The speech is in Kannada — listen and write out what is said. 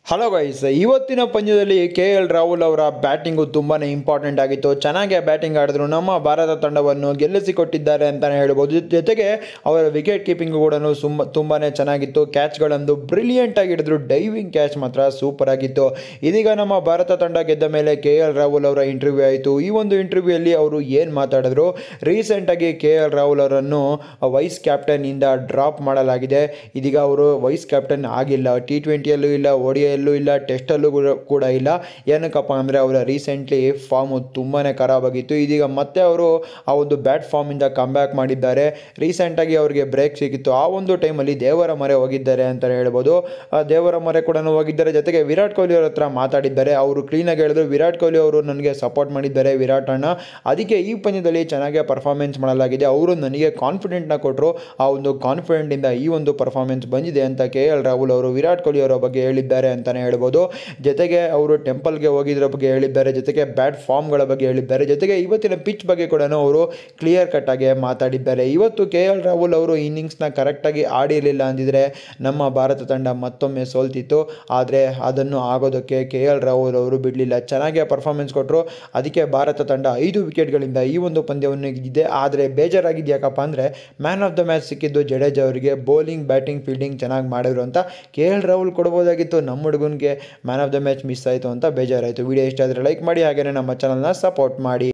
ಹಲೋ ಗೈಸ್ ಇವತ್ತಿನ ಪಂದ್ಯದಲ್ಲಿ ಕೆ ಎಲ್ ರಾಹುಲ್ ಅವರ ಬ್ಯಾಟಿಂಗು ತುಂಬಾ ಇಂಪಾರ್ಟೆಂಟ್ ಆಗಿತ್ತು ಚೆನ್ನಾಗಿ ಬ್ಯಾಟಿಂಗ್ ಆಡಿದ್ರು ನಮ್ಮ ಭಾರತ ತಂಡವನ್ನು ಗೆಲ್ಲಿಸಿಕೊಟ್ಟಿದ್ದಾರೆ ಅಂತಲೇ ಹೇಳ್ಬೋದು ಜೊತೆಗೆ ಅವರ ವಿಕೆಟ್ ಕೀಪಿಂಗು ಕೂಡ ಸುಮ್ಮ ತುಂಬಾ ಚೆನ್ನಾಗಿತ್ತು ಕ್ಯಾಚ್ಗಳಂದು ಬ್ರಿಲಿಯಂಟ್ ಆಗಿ ಹಿಡಿದ್ರು ಡೈವಿಂಗ್ ಕ್ಯಾಚ್ ಮಾತ್ರ ಸೂಪರ್ ಆಗಿತ್ತು ಇದೀಗ ನಮ್ಮ ಭಾರತ ತಂಡ ಗೆದ್ದ ಮೇಲೆ ಕೆ ಎಲ್ ರಾಹುಲ್ ಅವರ ಇಂಟರ್ವ್ಯೂ ಆಯಿತು ಈ ಒಂದು ಇಂಟರ್ವ್ಯೂಯಲ್ಲಿ ಅವರು ಏನು ಮಾತಾಡಿದ್ರು ರೀಸೆಂಟಾಗಿ ಕೆ ಎಲ್ ರಾಹುಲ್ ಅವರನ್ನು ವೈಸ್ ಕ್ಯಾಪ್ಟನ್ನಿಂದ ಡ್ರಾಪ್ ಮಾಡಲಾಗಿದೆ ಇದೀಗ ಅವರು ವೈಸ್ ಕ್ಯಾಪ್ಟನ್ ಆಗಿಲ್ಲ ಟಿ ಟ್ವೆಂಟಿಯಲ್ಲೂ ಇಲ್ಲ ಒಡಿಯಲ್ಲೂ ಇಲ್ಲ ಟೆಸ್ಟಲ್ಲೂ ಕೂಡ- ಕೂಡ ಇಲ್ಲ ಏನಕ್ಕಪ್ಪ ಅಂದರೆ ಅವರ ರೀಸೆಂಟ್ಲಿ ಫಾರ್ಮು ತುಂಬಾ ಖರಾಬಾಗಿತ್ತು ಇದೀಗ ಮತ್ತೆ ಅವರು ಆ ಒಂದು ಬ್ಯಾಟ್ ಫಾರ್ಮಿಂದ ಕಮ್ಬ್ಯಾಕ್ ಮಾಡಿದ್ದಾರೆ ರೀಸೆಂಟಾಗಿ ಅವರಿಗೆ ಬ್ರೇಕ್ ಸಿಕ್ಕಿತ್ತು ಆ ಒಂದು ಟೈಮಲ್ಲಿ ದೇವರ ಮರೆ ಹೋಗಿದ್ದಾರೆ ಅಂತಲೇ ಹೇಳ್ಬೋದು ಆ ದೇವರ ಮರೆ ಕೂಡ ಹೋಗಿದ್ದಾರೆ ಜೊತೆಗೆ ವಿರಾಟ್ ಕೊಹ್ಲಿ ಅವ್ರ ಹತ್ರ ಮಾತಾಡಿದ್ದಾರೆ ಅವರು ಕ್ಲೀನಾಗಿ ಹೇಳಿದ್ರು ವಿರಾಟ್ ಕೊಹ್ಲಿ ಅವರು ನನಗೆ ಸಪೋರ್ಟ್ ಮಾಡಿದ್ದಾರೆ ವಿರಾಟ್ ಅಣ್ಣ ಅದಕ್ಕೆ ಈ ಪಂದ್ಯದಲ್ಲಿ ಚೆನ್ನಾಗೇ ಪರ್ಫಾರ್ಮೆನ್ಸ್ ಮಾಡಲಾಗಿದೆ ಅವರು ನನಗೆ ಕಾನ್ಫಿಡೆಂಟ್ನ ಕೊಟ್ಟರು ಆ ಒಂದು ಕಾನ್ಫಿಡೆಂಟಿಂದ ಈ ಒಂದು ಪರ್ಫಾರ್ಮೆನ್ಸ್ ಬಂದಿದೆ ಅಂತ ಕೆ ಎಲ್ ರಾಹುಲ್ ಅವರು ವಿರಾಟ್ ಕೊಹ್ಲಿ ಅವರ ಬಗ್ಗೆ ಹೇಳಿದ್ದಾರೆ ಅಂತಲೇ ಹೇಳ್ಬೋದು ಜೊತೆಗೆ ಅವರು ಟೆಂಪಲ್ಗೆ ಹೋಗಿದ್ರ ಬಗ್ಗೆ ಹೇಳಿದ್ದಾರೆ ಜೊತೆಗೆ ಬ್ಯಾಟ್ ಫಾರ್ಮ್ಗಳ ಬಗ್ಗೆ ಹೇಳಿದ್ದಾರೆ ಜೊತೆಗೆ ಇವತ್ತಿನ ಪಿಚ್ ಬಗ್ಗೆ ಕೂಡ ಅವರು ಕ್ಲಿಯರ್ ಕಟ್ ಆಗಿ ಮಾತಾಡಿದ್ದಾರೆ ಇವತ್ತು ಕೆ ಎಲ್ ರಾಹುಲ್ ಅವರು ಇನ್ನಿಂಗ್ಸ್ನ ಕರೆಕ್ಟಾಗಿ ಆಡಿರಲಿಲ್ಲ ಅಂದಿದ್ರೆ ನಮ್ಮ ಭಾರತ ತಂಡ ಮತ್ತೊಮ್ಮೆ ಸೋಲ್ತಿತ್ತು ಆದರೆ ಅದನ್ನು ಆಗೋದಕ್ಕೆ ಕೆ ಎಲ್ ರಾಹುಲ್ ಅವರು ಬಿಡಲಿಲ್ಲ ಚೆನ್ನಾಗಿ ಪರ್ಫಾರ್ಮೆನ್ಸ್ ಕೊಟ್ಟರು ಅದಕ್ಕೆ ಭಾರತ ತಂಡ ಐದು ವಿಕೆಟ್ಗಳಿಂದ ಈ ಒಂದು ಪಂದ್ಯವನ್ನು ಗೆದ್ದಿದೆ ಆದರೆ ಬೇಜಾರಾಗಿದ್ದು ಯಾಕಪ್ಪ ಅಂದರೆ ಮ್ಯಾನ್ ಆಫ್ ದ ಮ್ಯಾಚ್ ಸಿಕ್ಕಿದ್ದು ಜಡೇಜಾ ಅವರಿಗೆ ಬೌಲಿಂಗ್ ಬ್ಯಾಟಿಂಗ್ ಫೀಲ್ಡಿಂಗ್ ಚೆನ್ನಾಗಿ ಮಾಡಿದ್ರು ಅಂತ ಕೆ ಎಲ್ ರಾಹುಲ್ ಕೊಡ್ಬೋದಾಗಿತ್ತು ನಮ್ಮ ಹುಡುಗನಿಗೆ man of the match miss ಆಯಿತು ಅಂತ ಬೇಜಾರಾಯಿತು ವಿಡಿಯೋ ಇಷ್ಟ ಆದರೆ ಲೈಕ್ ಮಾಡಿ ಹಾಗೆಯೇ ನಮ್ಮ ಚಾನಲ್ನ ಸಪೋರ್ಟ್ ಮಾಡಿ